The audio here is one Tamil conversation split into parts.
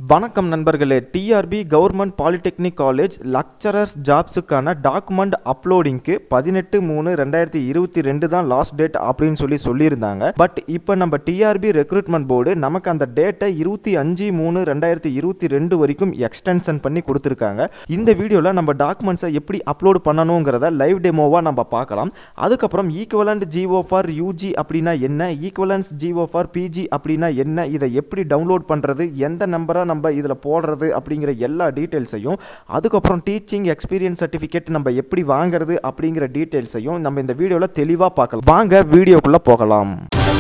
வணக்கம் நண்பர்களே TRB government polytechnic college lecturers ஜாப்ஸுக்கான டாக்குமெண்ட் அப்லோடிங்க்கு பதினெட்டு மூணு ரெண்டாயிரத்தி இருபத்தி ரெண்டு தான் லாஸ்ட் டேட் அப்படின்னு சொல்லி சொல்லியிருந்தாங்க பட் இப்போ நம்ம டிஆர்பி ரெக்ரூட்மெண்ட் போர்டு நமக்கு அந்த டேட்டை இருபத்தி அஞ்சு மூணு ரெண்டாயிரத்தி இருபத்தி ரெண்டு வரைக்கும் எக்ஸ்டென்ஷன் பண்ணி கொடுத்துருக்காங்க இந்த வீடியோவில் நம்ம டாக்குமெண்ட்ஸை எப்படி அப்லோட் பண்ணணுங்கிறத லைவ் டெமோவாக நம்ம பார்க்கலாம் அதுக்கப்புறம் ஈக்குவலண்ட் ஜிஓ ஃபார் யூஜி அப்படின்னா என்ன ஈக்குவலன்ஸ் ஜிஓ ஃபார் பிஜி அப்படின்னா என்ன இதை எப்படி டவுன்லோட் பண்ணுறது எந்த நம்பரை நம்ம இதில் போடுறது அப்படிங்கிற எல்லா டீட்டெயில்ஸையும் அதுக்கப்புறம் டீச்சிங் எக்ஸ்பீரியன்ஸ் சர்டிஃபிகேட் நம்ம எப்படி வாங்குறது அப்படிங்கிற டீட்டெயில்ஸையும் நம்ம இந்த வீடியோவில் தெளிவாக பார்க்கலாம் வாங்க வீடியோக்குள்ளே போகலாம்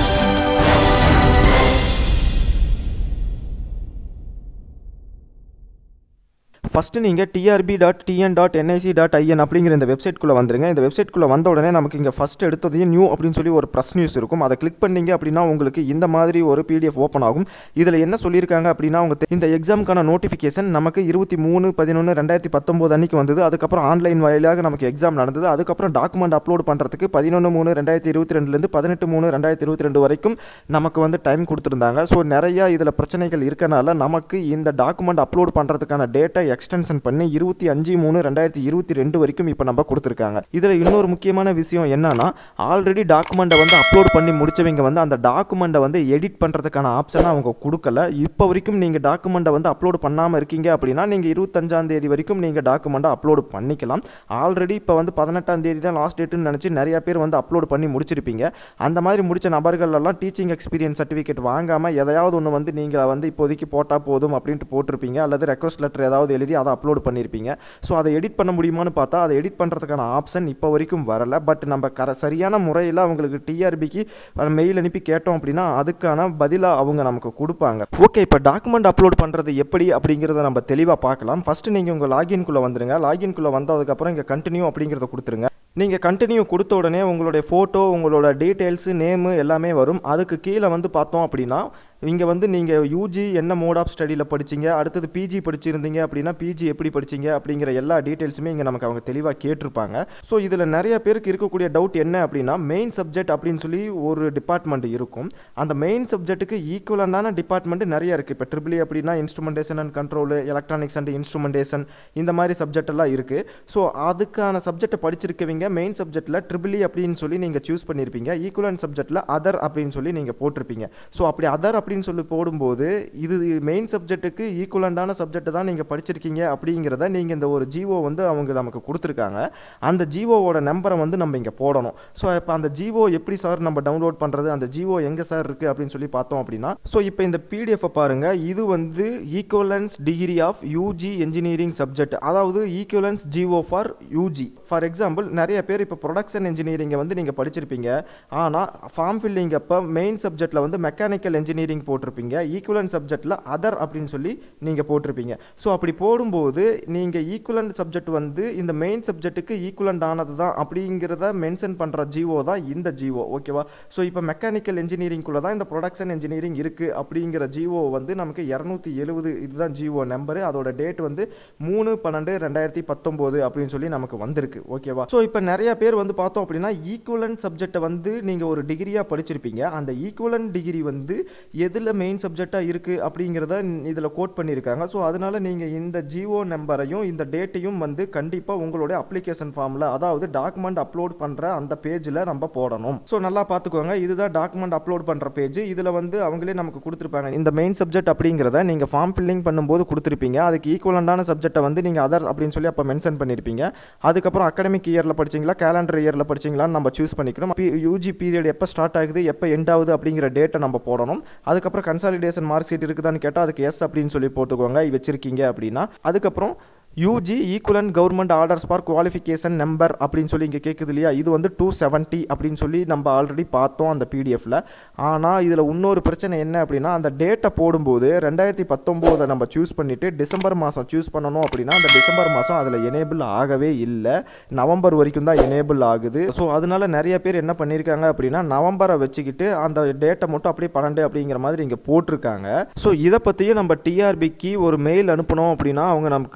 ஃபஸ்ட்டு நீங்கள் TRB dot TN dot NIC dot IN அப்படிங்கிற இந்த வெப்சைட்குள்ளே வந்துருங்க இந்த வெப்சைட்குள்ளே வந்த உடனே நமக்கு இங்கே ஃபஸ்ட் எடுத்ததையும் நியூ அப்படின்னு சொல்லி ஒரு ப்ரெஸ் நியூஸ் இருக்கும் அதை கிளிக் பண்ணீங்க அப்படின்னா உங்களுக்கு இந்த மாதிரி ஒரு பிடிஎஃப் ஓப்பன் ஆகும் இதில் என்ன சொல்லியிருக்காங்க அப்படின்னா அவங்க இந்த எக்ஸாமுக்கான நோட்டிஃபிகேஷன் நமக்கு இருபத்தி மூணு பதினொன்று ரெண்டாயிரத்தி பத்தொம்போது அன்றைக்கி வந்தது அதுக்கப்புறம் ஆன்லைன் வாயிலாக நமக்கு எக்ஸாம் நடந்தது அதுக்கப்புறம் டாக்குமெண்ட் அப்லோட் பண்ணுறதுக்கு பதினொன்று மூணு ரெண்டாயிரத்தி இருபத்தி ரெண்டுலேருந்து பதினெட்டு மூணு ரெண்டாயிரத்தி இருபத்தி ரெண்டு வரைக்கும் நமக்கு வந்து டைம் கொடுத்துருந்தாங்க ஸோ நிறையா இதில் பிரச்சனைகள் இருக்கனால நமக்கு இந்த டாக்குமெண்ட் அப்லோட் பண்ணுறதுக்கான டேட்டை எக்ஸ்டென்ஷன் பண்ணி இருபத்தி அஞ்சு மூணு ரெண்டாயிரத்தி இருபத்தி ரெண்டு வரைக்கும் இப்போ நம்ம கொடுத்துருக்காங்க இதில் இன்னொரு முக்கியமான விஷயம் என்னன்னா ஆல்ரெடி டாக்குமெண்ட்டை வந்து அப்லோட் பண்ணி முடிச்சவங்க வந்து அந்த டாக்குமெண்ட்டை வந்து எடிட் பண்ணுறதுக்கான ஆப்ஷனை அவங்க கொடுக்கல இப்போ வரைக்கும் நீங்கள் டாக்குமெண்ட்டை வந்து அப்லோட் பண்ணாமல் இருக்கீங்க அப்படின்னா நீங்கள் இருபத்தஞ்சாம் தேதி வரைக்கும் நீங்கள் டாக்குமெண்ட்டை அப்லோட் பண்ணிக்கலாம் ஆல்ரெடி இப்போ வந்து பதினெட்டாம் தேதி தான் லாஸ்ட் டேட்டுன்னு நினச்சி நிறைய பேர் வந்து அப்லோட் பண்ணி முடிச்சிருப்பீங்க அந்த மாதிரி முடிச்ச நபர்கள் எல்லாம் டீச்சிங் எக்ஸ்பீரியன்ஸ் சர்டிஃபிகேட் வாங்காமல் எதையாவது ஒன்று வந்து நீங்கள் வந்து இப்போதைக்கு போட்டால் போதும் அப்படின்ட்டு போட்டிருப்பீங்க அல்லது ரெக்வஸ்ட் லெட்டர் ஏதாவது எழுதி அதை அப்லோட் பண்ணியிருப்பீங்க ஸோ அதை எடிட் பண்ண முடியுமான்னு பார்த்தா அதை எடிட் பண்ணுறதுக்கான ஆப்ஷன் இப்போ வரைக்கும் வரல பட் நம்ம கர சரியான முறையில் அவங்களுக்கு டிஆர்பிக்கு மெயில் அனுப்பி கேட்டோம் அப்படின்னா அதுக்கான பதிலாக அவங்க நமக்கு கொடுப்பாங்க ஓகே இப்போ டாக்குமெண்ட் அப்லோட் பண்ணுறது எப்படி அப்படிங்கிறத நம்ம தெளிவாக பார்க்கலாம் ஃபஸ்ட்டு நீங்கள் உங்கள் லாகின்குள்ளே வந்துருங்க லாகின்குள்ளே வந்ததுக்கப்புறம் இங்கே கண்டினியூ அப்படிங்கிறத கொடுத்துருங்க நீங்கள் கண்டினியூ கொடுத்த உடனே உங்களுடைய ஃபோட்டோ உங்களோட டீட்டெயில்ஸு நேமு எல்லாமே வரும் அதுக்கு கீழே வந்து பார்த்தோம் அப்படின்னா இங்கே வந்து நீங்கள் யூஜி என்ன மோட் ஆஃப் ஸ்டடியில் படிச்சீங்க அடுத்தது பிஜி படிச்சிருந்தீங்க அப்படின்னா பிஜி எப்படி படிச்சீங்க அப்படிங்கிற எல்லா டீட்டெயில்ஸுமே இங்கே நமக்கு அவங்க தெளிவாக கேட்டிருப்பாங்க ஸோ இதில் நிறைய பேருக்கு இருக்கக்கூடிய டவுட் என்ன அப்படின்னா மெயின் சப்ஜெக்ட் அப்படின்னு சொல்லி ஒரு டிபார்ட்மெண்ட் இருக்கும் அந்த மெயின் சப்ஜெக்ட்டுக்கு ஈக்குவலான டிபார்ட்மெண்ட் நிறைய இருக்குது இப்போ ட்ரிபிளி அப்படின்னா instrumentation and control electronics and instrumentation இந்த மாதிரி சப்ஜெக்ட் எல்லாம் இருக்குது ஸோ அதுக்கான சப்ஜெக்டை படிச்சிருக்கவங்க மெயின் சப்ஜெக்ட்டில் ட்ரிபிளி அப்படின்னு சொல்லி நீங்கள் சூஸ் பண்ணியிருப்பீங்க ஈக்குவலன் சப்ஜெக்ட்டில் அதர் அப்படின்னு சொல்லி நீங்கள் போட்டிருப்பீங்க ஸோ அப்படி அதர் அப்படின்னு சொல்லி போடும்போது இது மெயின் சப்ஜெக்ட்டுக்கு ஈக்குவலண்டான சப்ஜெக்ட் தான் நீங்கள் படிச்சிருக்கீங்க அப்படிங்கிறத நீங்கள் இந்த ஒரு ஜிஓ வந்து அவங்க நமக்கு கொடுத்துருக்காங்க அந்த ஜிஓவோட நம்பரை வந்து நம்ம இங்கே போடணும் ஸோ இப்போ அந்த ஜிஓ எப்படி சார் நம்ம டவுன்லோட் பண்ணுறது அந்த ஜிஓ எங்கே சார் இருக்குது அப்படின்னு சொல்லி பார்த்தோம் அப்படின்னா ஸோ இப்போ இந்த பிடிஎஃப்பை பாருங்கள் இது வந்து equivalence degree of UG engineering subject அதாவது equivalence GO for UG for example நிறைய பேர் இப்போ ப்ரொடக்ஷன் இன்ஜினியரிங்கை வந்து நீங்கள் படிச்சிருப்பீங்க ஆனால் ஃபார்ம் ஃபில்லிங் அப்போ மெயின் சப்ஜெக்ட்டில் வந்து மெக்கானிக்கல் இன்ஜினியரிங் போட்டிருப்பீங்க ஈக்குவலன் சப்ஜெக்ட்டில் அதர் அப்படின்னு சொல்லி நீங்கள் போட்டிருப்பீங்க ஸோ அப்படி போடும்போது நீங்கள் ஈக்குவலண்ட் சப்ஜெக்ட் வந்து இந்த மெயின் சப்ஜெக்ட்டுக்கு ஈக்குவலண்ட் ஆனது தான் அப்படிங்கிறத மென்ஷன் பண்ணுற ஜிஓ தான் இந்த ஜிஓ ஓகேவா ஸோ இப்போ மெக்கானிக்கல் இன்ஜினியரிங்குள்ளே தான் இந்த ப்ரொடக்ஷன் இன்ஜினியரிங் இருக்குது அப்படிங்கிற ஜிஓ வந்து நமக்கு இரநூத்தி எழுபது இதுதான் ஜிஓ நம்பரு அதோட டேட் வந்து மூணு பன்னெண்டு ரெண்டாயிரத்தி பத்தொம்போது அப்படின்னு சொல்லி நமக்கு வந்திருக்கு ஓகேவா ஸோ இப்போ நிறைய பேர் வந்து பார்த்தோம் அப்படின்னா ஈக்குவலன்ட் சப்ஜெக்டை வந்து நீங்கள் ஒரு டிகிரியாக படிச்சிருப்பீங்க அந்த ஈக்குவலன்ட் டிகிரி வந்து எதில் மெயின் சப்ஜெக்டாக இருக்குது அப்படிங்கிறத இதில் கோட் பண்ணியிருக்காங்க ஸோ அதனால் நீங்கள் இந்த ஜிஓ நம்பரையும் இந்த டேட்டையும் வந்து கண்டிப்பாக உங்களுடைய அப்ளிகேஷன் ஃபார்மில் அதாவது டாக்குமெண்ட் அப்லோட் பண்ணுற அந்த பேஜில் நம்ம போடணும் ஸோ நல்லா பார்த்துக்கோங்க இதுதான் டாக்குமெண்ட் அப்லோட் பண்ணுற பேஜ் இதில் வந்து அவங்களே நமக்கு கொடுத்துருப்பாங்க இந்த மெயின் சப்ஜெக்ட் அப்படிங்கிறத நீங்கள் ஃபார்ம் ஃபில்லிங் பண்ணும்போது கொடுத்துருப்பீங்க அதுக்கு ஈக்குவலண்டான சப்ஜெக்ட்டை வந்து நீங்கள் அதர் அப்படின்னு சொல்லி அப்போ மென்ஷன் பண்ணியிருப்பீங்க அதுக்கப்புறம் அகாடமிக் இயரில் படிச்சிங்களா கேலண்டர் இயரில் படிச்சிங்களான்னு நம்ம சூஸ் பண்ணிக்கணும் யூஜி பீரியட் எப்போ ஸ்டார்ட் ஆகுது எப்போ எண்ட் ஆகுது அப்படிங்கிற டேட்டை நம்ம போடணும் அதுக்கப்புறம் கன்சாலிடேஷன் மார்க் ஷீட் இருக்குதான்னு கேட்டால் அதுக்கு எஸ் அப்படின்னு சொல்லி போட்டுக்கோங்க வச்சிருக்கீங்க அப்படின்னா அதுக்கப்புறம் UG equivalent government orders for qualification number அப்படின்னு சொல்லி இங்கே கேட்குது இல்லையா இது வந்து டூ செவன்ட்டி அப்படின்னு சொல்லி நம்ம ஆல்ரெடி பார்த்தோம் அந்த பிடிஎஃப்பில் ஆனால் இதில் இன்னொரு பிரச்சனை என்ன அப்படின்னா அந்த டேட்டை போடும்போது ரெண்டாயிரத்தி பத்தொம்போதை நம்ம சூஸ் பண்ணிவிட்டு டிசம்பர் மாதம் சூஸ் பண்ணணும் அப்படின்னா அந்த டிசம்பர் மாதம் அதில் எனேபிள் ஆகவே இல்லை நவம்பர் வரைக்கும் தான் எனேபிள் ஆகுது ஸோ அதனால நிறைய பேர் என்ன பண்ணியிருக்காங்க அப்படின்னா நவம்பரை வச்சுக்கிட்டு அந்த டேட்டை மட்டும் அப்படியே பன்னெண்டு அப்படிங்கிற மாதிரி இங்கே போட்டிருக்காங்க ஸோ இதை பற்றியும் நம்ம டிஆர்பிக்கு ஒரு மெயில் அனுப்பணும் அப்படின்னா அவங்க நமக்கு ரிப்ளை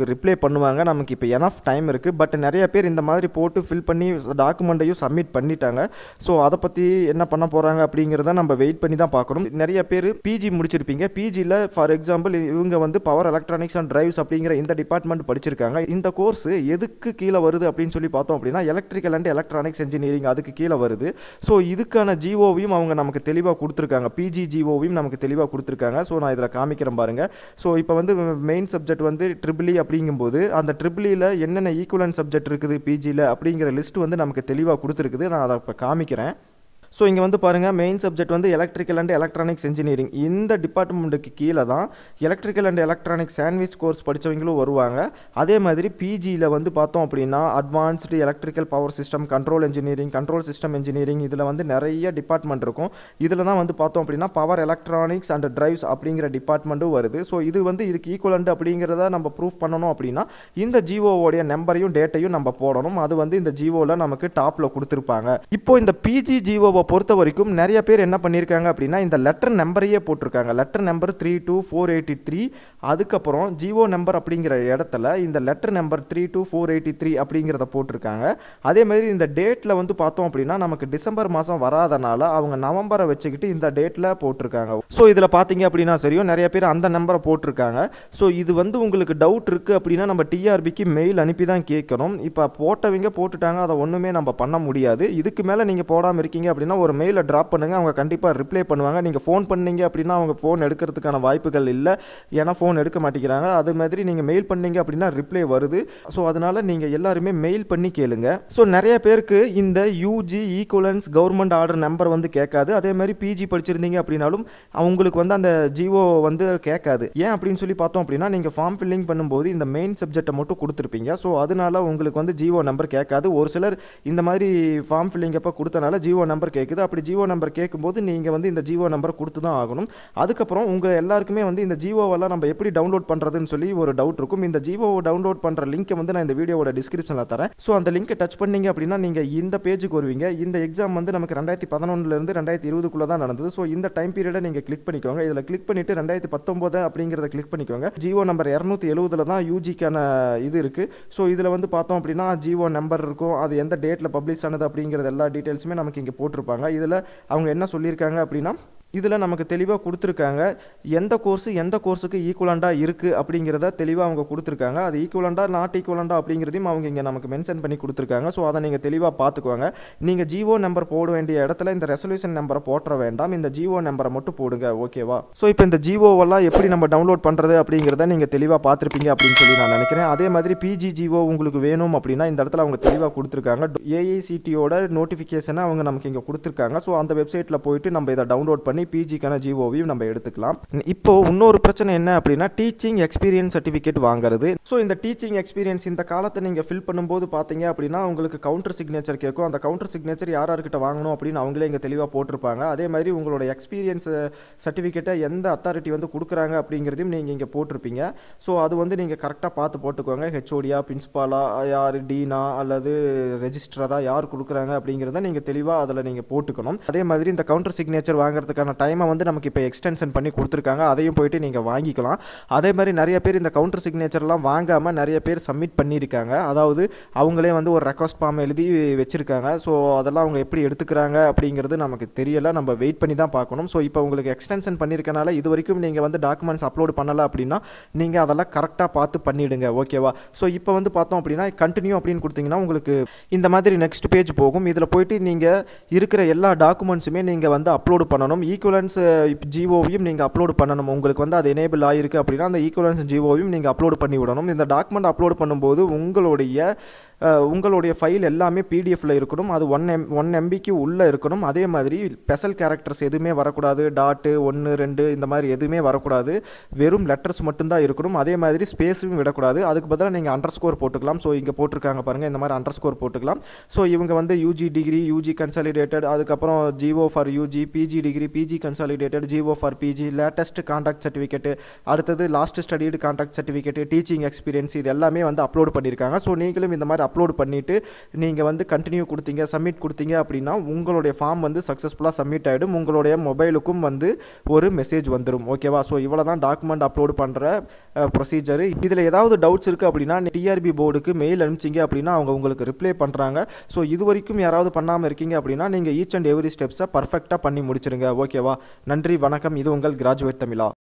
பண்ணுவாங்க நமக்கு இப்போ எனஃப் டைம் இருக்குது பட் நிறைய பேர் இந்த மாதிரி போட்டு ஃபில் பண்ணி டாக்குமெண்ட்டையும் சப்மிட் பண்ணிட்டாங்க ஸோ அதை பற்றி என்ன பண்ண போகிறாங்க அப்படிங்கிறத நம்ம வெயிட் பண்ணி தான் பார்க்கணும் நிறைய பேர் பிஜி முடிச்சிருப்பீங்க பிஜியில் ஃபார் எக்ஸாம்பிள் இவங்க வந்து பவர் எலக்ட்ரானிக்ஸ் அண்ட் டிரைவ்ஸ் அப்படிங்கிற இந்த டிபார்ட்மெண்ட் படிச்சிருக்காங்க இந்த கோர்ஸ் எதுக்கு கீழே வருது அப்படின்னு சொல்லி பார்த்தோம் அப்படின்னா எலக்ட்ரிக்கல் அண்ட் எலக்ட்ரானிக்ஸ் இன்ஜினியரிங் அதுக்கு கீழே வருது ஸோ இதுக்கான ஜிஓவையும் அவங்க நமக்கு தெளிவாக கொடுத்துருக்காங்க பிஜி ஜிஓவையும் நமக்கு தெளிவாக கொடுத்துருக்காங்க ஸோ நான் இதில் காமிக்கிறேன் பாருங்க ஸோ இப்போ வந்து மெயின் சப்ஜெக்ட் வந்து ட்ரிபிளி அப்படிங்கும்போது அந்த ட்ரிபிளியில் என்னென்ன ஈக்குவலன் சப்ஜெக்ட் இருக்குது பிஜியில் அப்படிங்கிற லிஸ்ட் வந்து நமக்கு தெளிவாக கொடுத்துருக்குது நான் அதை இப்போ காமிக்கிறேன் ஸோ இங்கே வந்து பாருங்கள் மெயின் சப்ஜெக்ட் வந்து எலக்ட்ரிக்கல் அண்ட் எலக்ட்ரானிக்ஸ் இன்ஜினியரிங் இந்த டிபார்ட்மெண்ட்டுக்கு கீழே தான் electrical and electronic sandwich course படித்தவங்களும் வருவாங்க அதே மாதிரி பிஜியில் வந்து பார்த்தோம் அப்படின்னா advanced electrical power system control engineering control system engineering இதில் வந்து நிறைய டிபார்ட்மெண்ட் இருக்கும் இதில் தான் வந்து பார்த்தோம் அப்படின்னா பவர் எலக்ட்ரானிக்ஸ் அண்ட் டிரைவ்ஸ் அப்படிங்கிற டிபார்ட்மெண்ட்டும் வருது ஸோ இது வந்து இதுக்கு ஈக்குவலண்ட் அப்படிங்கிறத நம்ம ப்ரூஃப் பண்ணணும் அப்படின்னா இந்த ஜிஓவோடைய நம்பரையும் டேட்டையும் நம்ம போடணும் அது வந்து இந்த ஜிஓவில் நமக்கு டாப்பில் கொடுத்துருப்பாங்க இப்போ இந்த பிஜி ஜிஓவை பொறுத்த வரைக்கும் நிறைய பேர் என்ன பண்ணியிருக்காங்க அப்படின்னா இந்த லெட்டர் நம்பரையே போட்டிருக்காங்க letter number three two four eighty three அதுக்கப்புறம் ஜிஓ நம்பர் அப்படிங்கிற இடத்துல இந்த letter number three two four eighty three அப்படிங்கிறத போட்டிருக்காங்க அதே மாதிரி இந்த டேட்டில் வந்து பார்த்தோம் அப்படின்னா நமக்கு டிசம்பர் மாதம் வராதனால அவங்க நவம்பரை வச்சுக்கிட்டு இந்த டேட்டில் போட்டிருக்காங்க ஸோ இதில் பார்த்தீங்க அப்படின்னா சரியும் நிறைய பேர் அந்த நம்பரை போட்டிருக்காங்க ஸோ இது வந்து உங்களுக்கு டவுட் இருக்குது அப்படின்னா நம்ம டிஆர்பிக்கு மெயில் அனுப்பி தான் கேட்கணும் இப்போ போட்டவங்க போட்டுட்டாங்க அதை ஒன்றுமே நம்ம பண்ண முடியாது இதுக்கு மேலே நீங்கள் போடாமல் இருக்கீங்க அப்படின்னா ஒரு மெயிலை ட்ராப் பண்ணுங்கள் அவங்க கண்டிப்பாக ரிப்ளை பண்ணுவாங்க நீங்கள் ஃபோன் பண்ணீங்க அப்படின்னா அவங்க ஃபோன் எடுக்கிறதுக்கான வாய்ப்புகள் இல்லை ஏன்னா ஃபோன் எடுக்க மாட்டேங்கிறாங்க அது மாதிரி நீங்கள் மெயில் பண்ணீங்க அப்படின்னா ரிப்ளை வருது ஸோ அதனால் நீங்கள் எல்லாருமே மெயில் பண்ணி கேளுங்க ஸோ நிறைய பேருக்கு இந்த UG equivalence government order number வந்து கேட்காது அதே மாதிரி பிஜி படிச்சிருந்தீங்க அப்படின்னாலும் அவங்களுக்கு வந்து அந்த ஜிஓ வந்து கேட்காது ஏன் அப்படின்னு சொல்லி பார்த்தோம் அப்படின்னா நீங்கள் ஃபார்ம் ஃபில்லிங் பண்ணும்போது இந்த மெயின் சப்ஜெக்டை மட்டும் கொடுத்துருப்பீங்க ஸோ அதனால உங்களுக்கு வந்து ஜிஓ நம்பர் கேட்காது ஒரு சிலர் இந்த மாதிரி ஃபார்ம் ஃபில்லிங் அப்போ கொடுத்தனால ஜிஓ நம்பர் கேட்குது அப்படி ஜிஓ நம்பர் கேட்கும்போது நீங்கள் வந்து இந்த ஜிஓ நம்பரை கொடுத்து தான் ஆகணும் அதுக்கப்புறம் உங்கள் எல்லாருக்குமே வந்து இந்த ஜிஓவெல்லாம் நம்ம எப்படி டவுன்லோட் பண்ணுறதுன்னு சொல்லி ஒரு டவுட் இருக்கும் இந்த ஜிஓ டவுன்லோட் பண்ணுற லிங்க்கை வந்து நான் இந்த வீடியோவோட டிஸ்கிரிப்ஷனில் தரேன் ஸோ அந்த லிங்கை டச் பண்ணீங்க அப்படின்னா நீங்கள் இந்த பேஜுக்கு வருவீங்க இந்த எக்ஸாம் வந்து நமக்கு ரெண்டாயிரத்தி பதினொன்றுலேருந்து ரெண்டாயிரத்தி இருபதுக்குள்ளே தான் நடந்தது ஸோ இந்த டைம் பீரியடை நீங்கள் கிளிக் பண்ணிக்கோங்க இதில் கிளிக் பண்ணிவிட்டு ரெண்டாயிரத்தி பத்தொம்போது அப்படிங்கிறத கிளிக் பண்ணிக்கோங்க ஜிஓ நம்பர் இரநூத்தி எழுபதில் தான் யூஜிக்கான இது இருக்குது ஸோ இதில் வந்து பார்த்தோம் அப்படின்னா ஜிஓ நம்பர் இருக்கும் அது எந்த டேட்டில் பப்ளிஷ் ஆனது அப்படிங்கிறது எல்லா டீட்டெயில்ஸுமே நமக்கு இங்கே போட்டிருப்பாங்க இதில் அவங்க என்ன சொல்லியிருக்காங்க அப்படின்னா இதில் நமக்கு தெளிவாக கொடுத்துருக்காங்க எந்த கோர்ஸு எந்த கோர்ஸுக்கு ஈக்குவலண்டாக இருக்குது அப்படிங்கிறத தெளிவாக அவங்க கொடுத்துருக்காங்க அது ஈக்குவலண்டாக நாட் ஈக்குவலண்டாக அப்படிங்கிறதையும் அவங்க இங்கே நமக்கு மென்ஷன் பண்ணி கொடுத்துருக்காங்க ஸோ அதை நீங்கள் தெளிவாக பார்த்துக்குவாங்க நீங்கள் ஜிஓ நம்பர் போட வேண்டிய இடத்துல இந்த ரெசல்யூஷன் நம்பரை போட்டுற வேண்டாம் இந்த ஜிஓ நம்பரை மட்டும் போடுங்க ஓகேவா ஸோ இப்போ இந்த ஜிஓவெல்லாம் எப்படி நம்ம டவுன்லோட் பண்ணுறது அப்படிங்கிறத நீங்கள் தெளிவாக பார்த்துருப்பீங்க அப்படின்னு சொல்லி நான் நினைக்கிறேன் அதே மாதிரி பிஜி ஜிஓ உங்களுக்கு வேணும் அப்படின்னா இந்த இடத்துல அவங்க தெளிவாக கொடுத்துருக்காங்க ஏஐசிடியோட நோட்டிஃபிகேஷனை அவங்க நமக்கு இங்கே கொடுத்துருக்காங்க ஸோ அந்த வெப்சைட்டில் போயிட்டு நம்ம இதை டவுன்லோட் பண்ணி பிஜிக்கான ஜிஓவையும் நம்ம எடுத்துக்கலாம் இப்போ இன்னொரு பிரச்சனை என்ன அப்படின்னா டீச்சிங் எக்ஸ்பீரியன்ஸ் சர்டிஃபிகேட் வாங்குறது ஸோ இந்த டீச்சிங் எக்ஸ்பீரியன்ஸ் இந்த காலத்தை நீங்கள் ஃபில் பண்ணும்போது பார்த்தீங்க அப்படின்னா உங்களுக்கு கவுண்டர் சிக்னேச்சர் கேட்கும் அந்த கவுண்டர் சிக்னேச்சர் யார் யார்கிட்ட வாங்கணும் அப்படின்னு அவங்களே இங்கே தெளிவாக போட்டிருப்பாங்க அதே மாதிரி உங்களோட எக்ஸ்பீரியன்ஸ் சர்டிஃபிகேட்டை எந்த அத்தாரிட்டி வந்து கொடுக்குறாங்க அப்படிங்கிறதையும் நீங்கள் இங்கே போட்டிருப்பீங்க ஸோ அது வந்து நீங்கள் கரெக்டாக பார்த்து போட்டுக்கோங்க ஹெச்ஓடியா பிரின்ஸ்பாலா யார் டீனா அல்லது ரெஜிஸ்ட்ரரா யார் கொடுக்குறாங்க அப்படிங்கிறத நீங்கள் தெளிவாக அதில் நீங்கள் போட்டுக்கணும் அதே மாதிரி இந்த கவுண்டர் சிக்னேச்சர் வாங்குறதுக்கான டைமை வந்து நமக்கு இப்போ எக்ஸ்டென்ஷன் பண்ணி கொடுத்துருக்காங்க அதையும் போயிட்டு நீங்கள் வாங்கிக்கலாம் அதே மாதிரி நிறைய பேர் இந்த கவுண்டர் சிக்னேச்சர்லாம் வாங்காமல் நிறைய பேர் சப்மிட் பண்ணியிருக்காங்க அதாவது அவங்களே வந்து ஒரு ரெக்வஸ்ட் ஃபார்ம் எழுதி வச்சுருக்காங்க ஸோ அதெல்லாம் அவங்க எப்படி எடுத்துக்கிறாங்க அப்படிங்கிறது நமக்கு தெரியலை நம்ம வெயிட் பண்ணி தான் பார்க்கணும் ஸோ இப்போ உங்களுக்கு எக்ஸ்டென்ஷன் பண்ணியிருக்கனால இது வரைக்கும் நீங்கள் வந்து டாக்குமெண்ட்ஸ் அப்லோட் பண்ணலை அப்படின்னா நீங்கள் அதெல்லாம் கரெக்டாக பார்த்து பண்ணிவிடுங்க ஓகேவா ஸோ இப்போ வந்து பார்த்தோம் அப்படின்னா கண்டினியூ அப்படின்னு கொடுத்தீங்கன்னா உங்களுக்கு இந்த மாதிரி நெக்ஸ்ட் பேஜ் போகும் இதில் போயிட்டு நீங்கள் இருக்கிற எல்லா டாக்குமெண்ட்ஸுமே நீங்கள் வந்து அப்லோடு பண்ணணும் ஈக்குவலன்ஸ் ஜிஓவையும் நீங்கள் அப்லோடு பண்ணணும் உங்களுக்கு வந்து அது எனேபிள் ஆகிருக்கு அப்படின்னா அந்த ஈக்குவலன்ஸ் ஜிஓவையும் நீங்கள் அப்லோடு பண்ணி விடணும் இந்த டாக்குமெண்ட் அப்லோட் பண்ணும்போது உங்களுடைய அஹ், உங்களுடைய ஃபைல் எல்லாமே பிடிஎஃப்ல இருக்கணும் அது ஒன் எம் ஒன் எம்பிக்கு உள்ளே இருக்கணும் அதே மாதிரி ஸ்பெஷல் கேரக்டர்ஸ் எதுவுமே வரக்கூடாது டாட்டு ஒன்று ரெண்டு இந்த மாதிரி எதுவுமே வரக்கூடாது வெறும் லெட்டர்ஸ் மட்டும்தான் இருக்கணும் அதே மாதிரி ஸ்பேஸும் விடக்கூடாது அதுக்கு பதிலாக நீங்கள் அண்டர் ஸ்கோர் போட்டுக்கலாம் ஸோ இங்கே போட்டிருக்காங்க பாருங்கள் இந்த மாதிரி அண்டர் ஸ்கோர் போட்டுக்கலாம் ஸோ இவங்க வந்து யூஜி டிகிரி யூஜி கன்சாலிடேட்டட் அதுக்கப்புறம் GO for UG PG degree PG consolidated GO for PG latest contact certificate அடுத்தது last studied contact certificate teaching experience இது எல்லாமே வந்து அப்லோட் பண்ணியிருக்காங்க ஸோ நீங்களும் இந்த மாதிரி அப்லோட் பண்ணிவிட்டு நீங்கள் வந்து கண்டினியூ கொடுத்தீங்க சப்மிட் கொடுத்தீங்க அப்படின்னா உங்களுடைய ஃபார்ம் வந்து சக்ஸஸ்ஃபுல்லாக சப்மிட் ஆகிடும் உங்களுடைய மொபைலுக்கும் வந்து ஒரு மெசேஜ் வந்துடும் ஓகேவா ஸோ இவ்வளோ தான் டாக்குமெண்ட் அப்லோட் பண்ணுற ப்ரொசீஜர் இதில் ஏதாவது டவுட்ஸ் இருக்குது அப்படின்னா டிஆர்பி போர்டுக்கு மெயில் அனுப்பிச்சிங்க அப்படின்னா அவங்க உங்களுக்கு ரிப்ளை பண்ணுறாங்க ஸோ இது வரைக்கும் யாராவது பண்ணாமல் இருக்கீங்க அப்படின்னா நீங்கள் ஈச் அண்ட் எவ்ரி ஸ்டெப்ஸை பர்ஃபெக்டாக பண்ணி முடிச்சிருங்க ஓகேவா நன்றி வணக்கம் இது உங்கள் கிராஜுவேட் தமிழா